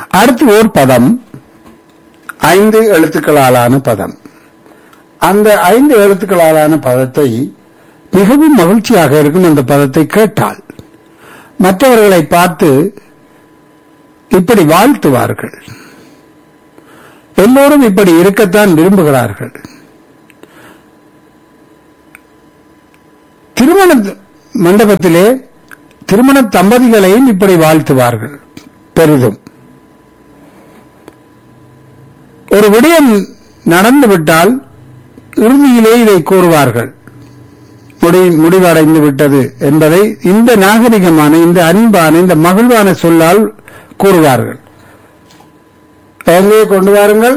அடுத்து ஓர் பதம் ஐந்து எழுத்துக்களாலான பதம் அந்த ஐந்து எழுத்துக்களாலான பதத்தை மிகவும் மகிழ்ச்சியாக இருக்கும் அந்த பதத்தை கேட்டால் மற்றவர்களை பார்த்து இப்படி வாழ்த்துவார்கள் எல்லோரும் இப்படி இருக்கத்தான் விரும்புகிறார்கள் திருமண மண்டபத்திலே திருமண தம்பதிகளையும் இப்படி வாழ்த்துவார்கள் பெரிதும் ஒரு விடயம் நடந்துவிட்டால் இறுதியிலே இதை கூறுவார்கள் முடி முடிவடைந்து விட்டது என்பதை இந்த நாகரிகமான இந்த அன்பான இந்த மகிழ்வான சொல்லால் கூறுவார்கள் எங்கே கொண்டு வாருங்கள்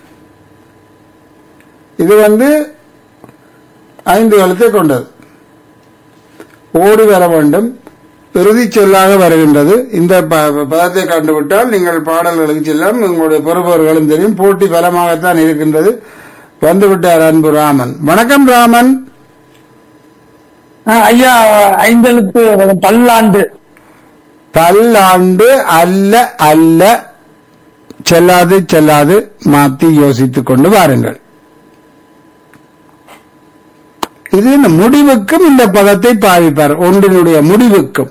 இது வந்து ஐந்து எழுத்தை கொண்டது ஓடி வர வேண்டும் இறுதி சொல்லாக வருகின்றது இந்த ப- ப- பதத்தை கண்டுவிட்டால் நீங்கள் பாடல்களுக்கு செல்லாம் உங்களுடைய பொறுப்பவர்களும் தெரியும் போட்டி பலமாகத்தான் இருக்கின்றது வந்துவிட்டார் அன்பு ராமன் வணக்கம் ராமன் ஆ, ஐயா ஐந்தெழுத்து பல்லாண்டு பல்லாண்டு அல்ல அல்ல செல்லாது செல்லாது மாத்தி யோசித்துக் கொண்டு வாருங்கள் இது இந்த முடிவுக்கும் இந்த பதத்தை பாவிப்பார் ஒன்றினுடைய முடிவுக்கும்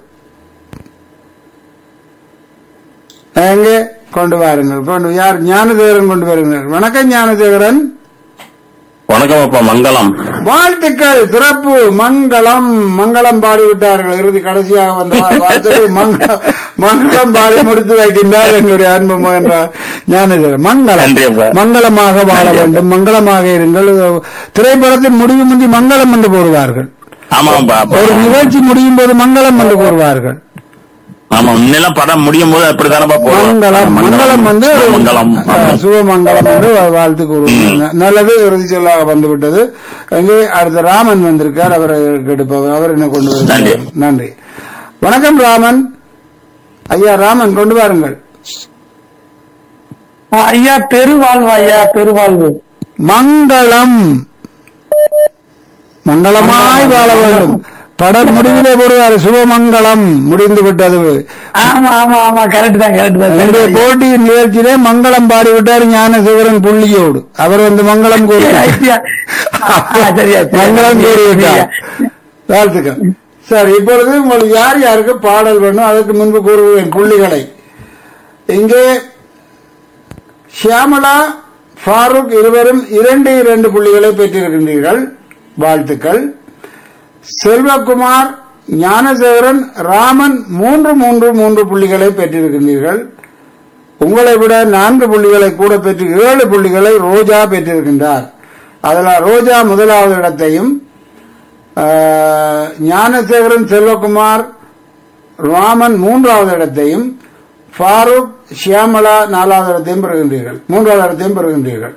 எங்கே கொண்டு வாருங்கள் கொண்டு யார் ஞானதேவரன் கொண்டு வருகிறார் வணக்கம் ஞானதேவரன் வணக்கம் அப்பா மங்களம் வாழ்த்துக்கள் சிறப்பு மங்களம் மங்களம் பாடிவிட்டார்கள் இறுதி கடைசியாக வந்த வா- வார்த்தையை மங்க- மங்களம் பாடி முடித்து வைக்கின்றார் எங்களுடைய அன்பு மகன் ஞானதேவன் மங்களம் நன்றி அப்பா. மங்களமாக வாழ வேண்டும் மங்களமாக இருங்கள் திரைப்படத்தின் முடிவு முந்தி மங்களம் என்று கூறுவார்கள் ஆமாப்பா அப்பா. ஒரு நிகழ்ச்சி முடியும் போது மங்களம் என்று கூறுவார்கள் ஆமா முன்னெல்லாம் படம் முடியும் போது அப்படித்தானப்பா போடுவோம் மங்களம் மங்களம் வந்து மங்களம் அஹ், சுபமங்கலம் என்று வாழ்த்து கூறுவாங்க நல்லது இறுதி சொல்லாக வந்துவிட்டது அங்கே அடுத்த ராமன் வந்திருக்கார் அவரை கெடுப்பவர் அவர் என்ன கொண்டு வருகிறார் நன்றி. நன்றி வணக்கம் ராமன் ஐயா ராமன் கொண்டு வாருங்கள் ஆ, ஐயா பெருவாழ்வு ஐயா பெருவாழ்வு மங்களம் மங்களமாய் வாழ வேண்டும் படம் முடிவிலே போடுவார் சுபமங்கலம் முடிந்து விட்டது ஆமா ஆமா ஆமா கரெக்ட் தான் கரெக்ட் தான் என்னுடைய போட்டியின் நிகழ்ச்சியிலே மங்களம் பாடிவிட்டார் ஞானசேகரன் புள்ளியோடு அவர் வந்து மங்களம் கூறுகிறார் ஐயா. ஆ, ஆ, சரியா சரியா. மங்களம் கூறிவிட்டார் வாழ்த்துக்கள் சரி இப்பொழுது உங்களுக்கு யார் யாருக்கு பாடல் வேணும் அதற்கு முன்பு கூறுவேன் புள்ளிகளை இங்கே ஷியாமலா ஃபாரூக் இருவரும் இரண்டு இரண்டு புள்ளிகளை பெற்றிருக்கின்றீர்கள் வாழ்த்துக்கள் செல்வகுமார் ஞானசேகரன் ராமன் மூன்று மூன்று மூன்று புள்ளிகளை பெற்றிருக்கின்றீர்கள் உங்களை விட நான்கு புள்ளிகளை கூட பெற்று ஏழு புள்ளிகளை ரோஜா பெற்றிருக்கின்றார் அதில் ரோஜா முதலாவது இடத்தையும் ஆஹ், ஞானசேகரன் செல்வகுமார் ராமன் மூன்றாவது இடத்தையும் ஃபாரூக் ஷியாமலா நாலாவது இடத்தையும் பெறுகின்றீர்கள் மூன்றாவது இடத்தையும் பெறுகின்றீர்கள்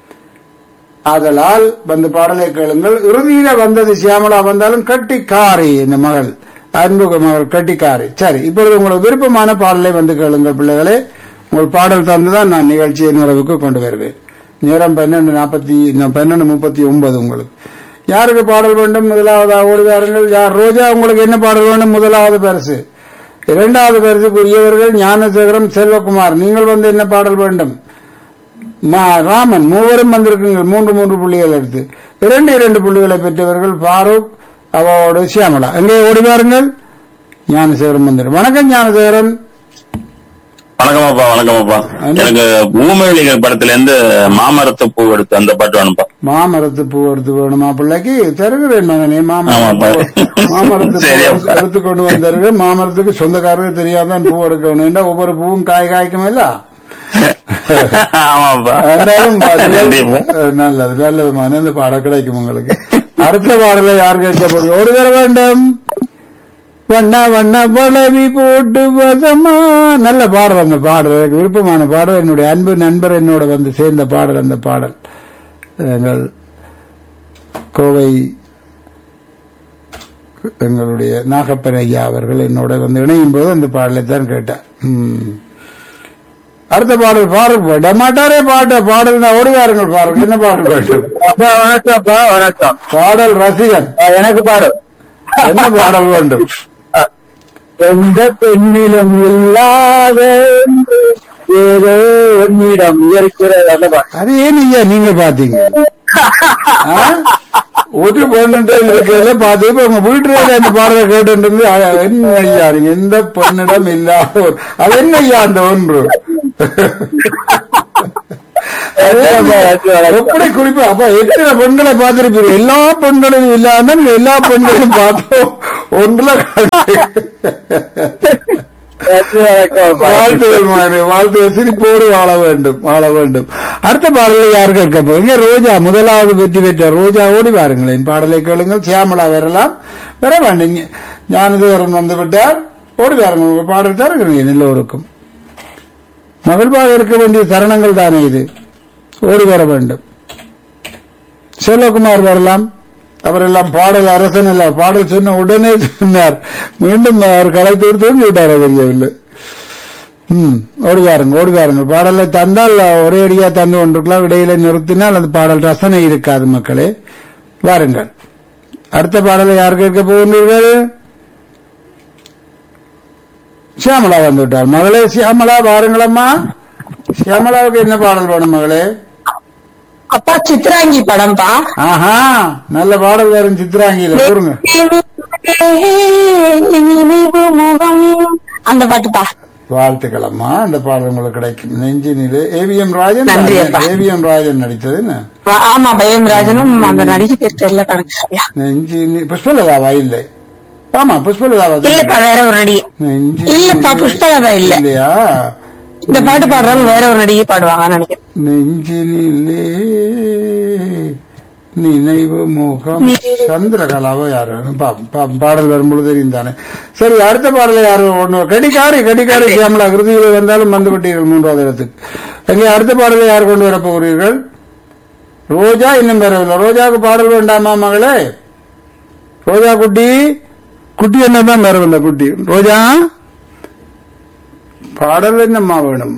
ஆதலால் வந்து பாடலை கேளுங்கள் இறுதியில வந்தது சியாமலா வந்தாலும் கட்டிக்காரி இந்த மகள் அன்புக மகள் கட்டிக்காரி சரி இப்பொழுது உங்களுக்கு விருப்பமான பாடலை வந்து கேளுங்கள் பிள்ளைகளே உங்கள் பாடல் தந்துதான் நான் நிகழ்ச்சியை நிறைவுக்கு கொண்டு வருவேன் நேரம் பன்னெண்டு நாற்பத்தி பன்னெண்டு முப்பத்தி ஒன்பது உங்களுக்கு யாருக்கு பாடல் வேண்டும் முதலாவதாக ஓடுவார்கள் யார் ரோஜா உங்களுக்கு என்ன பாடல் வேண்டும் முதலாவது பரிசு இரண்டாவது பரிசுக்குரியவர்கள் ஞானசேகரம் செல்வகுமார் நீங்கள் வந்து என்ன பாடல் வேண்டும் மா- ராமன் மூவரும் வந்திருக்குங்கள் மூன்று மூன்று புள்ளிகள் எடுத்து இரண்டு இரண்டு புள்ளிகளை பெற்றவர்கள் ஃபாரூக் அவரோடு சியாமலா எங்கே ஓடி பாருங்கள் ஞானசேகரன் வந்தார் வணக்கம் ஞானசேகரன் வணக்கம் அப்பா வணக்கம் அப்பா எனக்கு பூமிழிகள் படத்துல இருந்து மாமரத்து பூ எடுத்து அந்த பாட்டு வேணும்ப்பா மாமரத்து பூ எடுத்து வேணுமா பிள்ளைக்கு தருகிறேன் மகனே மாமரத்து ஆமாப்பா. பூ. மாமரத்து பூ சரி. எடுத்து கொண்டு வந்தார்கள் மாமரத்துக்கு சொந்தக்காரருக்கு தெரியாதான் பூ எடுக்கணும் ஏண்டா ஒவ்வொரு பூவும் காய் காய்க்கும் இல்ல ஆமாப்பா அதனாலும் நன்றிப்பா. அஹ் நல்லது நல்லது மகனே இந்த பாடம் கிடைக்கும் உங்களுக்கு அடுத்த பாடலை யார் கேட்க போறீங்க ஒரு தர வேண்டும் வண்ண வண்ண பலவி போட்டு வதமா நல்ல பாடல் அந்த பாடல் எனக்கு விருப்பமான பாடல் என்னுடைய அன்பு நண்பர் என்னோட வந்து சேர்ந்த பாடல் அந்த பாடல் எங்கள் கோவை எங்களுடைய நாகப்பன் ஐயா அவர்கள் என்னோட வந்து இணையும் போது அந்த பாடலை தான் கேட்டேன் ம். அடுத்த பாடல் பாருங்க விட மாட்டாரே பாட்ட பாடல் தான் ஓடுவாருங்கள் பாருங்க என்ன பாடல் வேண்டும் அப்பா வணக்கம் அப்பா வணக்கம் பாடல் ரசிகன் ஆ, எனக்கு பாடு என்ன பாடல் வேண்டும் எந்த பெண்ணிலும் இல்லாத ஏதோ உன்னிடம் இருக்கிற அந்த பாட்டு அது ஏன் ஐயா நீங்க பாத்தீங்க ஆ? ஒரு பொண்ணுட்டு இருக்கிறத பார்த்து இப்ப உங்க வீட்டுல அந்த பாடலை கேட்டு என்ன ஐயா நீங்க எந்த பெண்ணிடம் இல்லாத ஒரு- அது என்ன ஐயா அந்த ஒன்று எப்படி குறிப்பா அப்ப எத்தனை பெண்களை பார்த்திருப்பீங்க எல்லா பெண்களும் இல்லாம நீங்க எல்லா பெண்களையும் பார்த்தோம் ஒன்றுல வாழ்த்துகள் மகனே, வாழ்த்துகள் சிரிப்போடு வாழ வேண்டும் வாழ வேண்டும் அடுத்த பாடலை யார் கேட்க போறீங்க ரோஜா முதலாவது வெற்றி பெற்ற ரோஜா ஓடி வாருங்களேன் பாடலை கேளுங்கள் சியாமலா வரலாம் வர வேண்டீங்க ஞானதேவரன் வந்து விட்டார் ஓடி வாருங்கள் உங்க பாடல் தருகிறேன் எல்லோருக்கும் மகிழ்வாக இருக்க வேண்டிய தருணங்கள் தானே இது ஓடி வர வேண்டும் செல்வகுமார் வரலாம் அவரெல்லாம் பாடல் அரசன் அல்ல பாடல் சொன்ன உடனே சொன்னார் மீண்டும் அவர் கலைத்து தூங்கி விட்டார் தெரியவில்லை ம் ஓடுவாருங்க ஓடுவாருங்க பாடலை தந்தால் ஒரே அடியா தந்து கொண்டிருக்கலாம் இடையில நிறுத்தினால் அந்த பாடல் ரசனை இருக்காது மக்களே வாருங்கள் அடுத்த பாடலை யார் கேட்க போகின்றீர்கள் சியாமலா வந்து விட்டார் மகளே சியாமலா வாருங்களம்மா சியாமலாவுக்கு என்ன பாடல் வேணும் மகளே அப்பா சித்ராங்கி படம்பா ஆஹா நல்ல பாடல் வரும் சித்ராங்கியில கூறுங்க நினைவு முகம் அந்த பாட்டுப்பா வாழ்த்துக்கள் அம்மா அந்த பாடல் உங்களுக்கு கிடைக்கும் நெஞ்சினிலே ஏவிஎம் ராஜன் நன்றி அப்பா. ஏவிஎம் ராஜன் நடித்தது என்ன ஆ- ஆமா பயம் ராஜனும் அந்த நடிகை பேர் தெரியல கணக்கு சரியா நெஞ்சினி புஷ்பலதாவா இல்லை ஆமா புஷ்பலதாவா இல்லப்பா வேற ஒரு நடிகை நெஞ்சினிலே- இல்லப்பா, புஷ்பலதா இல்ல. இல்லையா இந்த பாட்டு பாடுறவங்க வேற ஒரு நடிகை பாடுவாங்கன்னு நினைக்கிறேன் நெஞ்சினிலே நினைவு முகம் சந்திரகலாவோ யாரு பாப்போம், பாப்போம். பாடல் வரும்பொழுது தெரியும் தானே சரி அடுத்த பாடல யாரு ஒண்ணு கடிகாரி கடிகாரி சியாமலா கிருதியில் வந்தாலும் வந்து விட்டீர்கள் மூன்றாவது இடத்துக்கு எங்கே அடுத்த பாடலை யார் கொண்டு வரப் போகிறீர்கள் ரோஜா இன்னும் வரவில்லை ரோஜாவுக்கு பாடல் வேண்டாமா மகளே ரோஜா குட்டி குட்டி என்னதான் வரவில்லை குட்டி ரோஜா பாடல் என்னம்மா வேணும்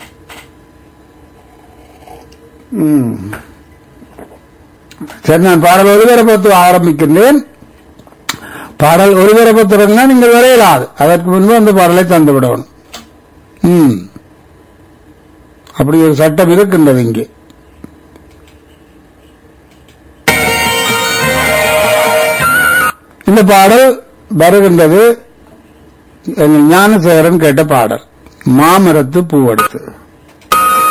ம். சரி நான் பாடல் ஒருவரப்பத்து ஆரம்பிக்கின்றேன் பாடல் ஒருவரப்பத்து தொடங்கினா நீங்கள் வரையலாது அதற்கு முன்பு அந்த பாடலை தந்து விடணும் ம் அப்படி ஒரு சட்டம் இருக்கின்றது இங்கே இந்த பாடல் வருகின்றது எங்கள் ஞானசேகரன் கேட்ட பாடல் மாமரத்து பூவெடுத்து